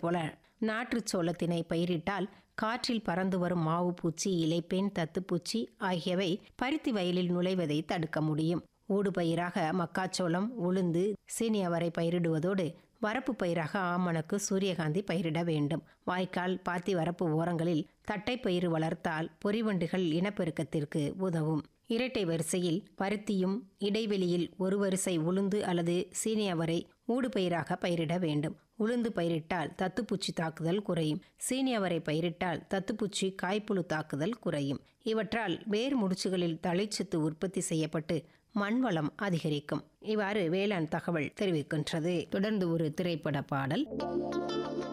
போல நாற்றுச் சோளத்தினை பயிரிட்டால் காற்றில் பறந்து வரும் மாவு பூச்சி இலைப்பேன் தத்துப்பூச்சி ஆகியவை பருத்தி வயலில் நுழைவதை தடுக்க முடியும் ஊடுபயிராக மக்காச்சோளம் உளுந்து சீனி அவரை பயிரிடுவதோடு வரப்பு பயிராக ஆமணக்கு சூரியகாந்தி பயிரிட வேண்டும் வாய்க்கால் பாத்தி வரப்பு ஓரங்களில் தட்டைப்பயிறு வளர்த்தால் பொறிவண்டுகள் இனப்பெருக்கத்திற்கு உதவும் இரட்டை வரிசையில் பருத்தியும் இடைவெளியில் ஒரு வரிசை உளுந்து அல்லது சீனி அவரை ஊடுபயிராக பயிரிட வேண்டும் உளுந்து பயிரிட்டால் தத்துப்பூச்சி தாக்குதல் குறையும் சீனி அவரை பயிரிட்டால் தத்துப்பூச்சி காய்ப்புழு தாக்குதல் குறையும் இவற்றால் வேர் முடிச்சுகளில் தழைச்சத்து உற்பத்தி செய்யப்பட்டு மண்வளம் அதிகரிக்கும் இவ்வாறு வேளாண் தகவல் தெரிவிக்கின்றது தொடர்ந்து ஒரு திரைப்பட பாடல்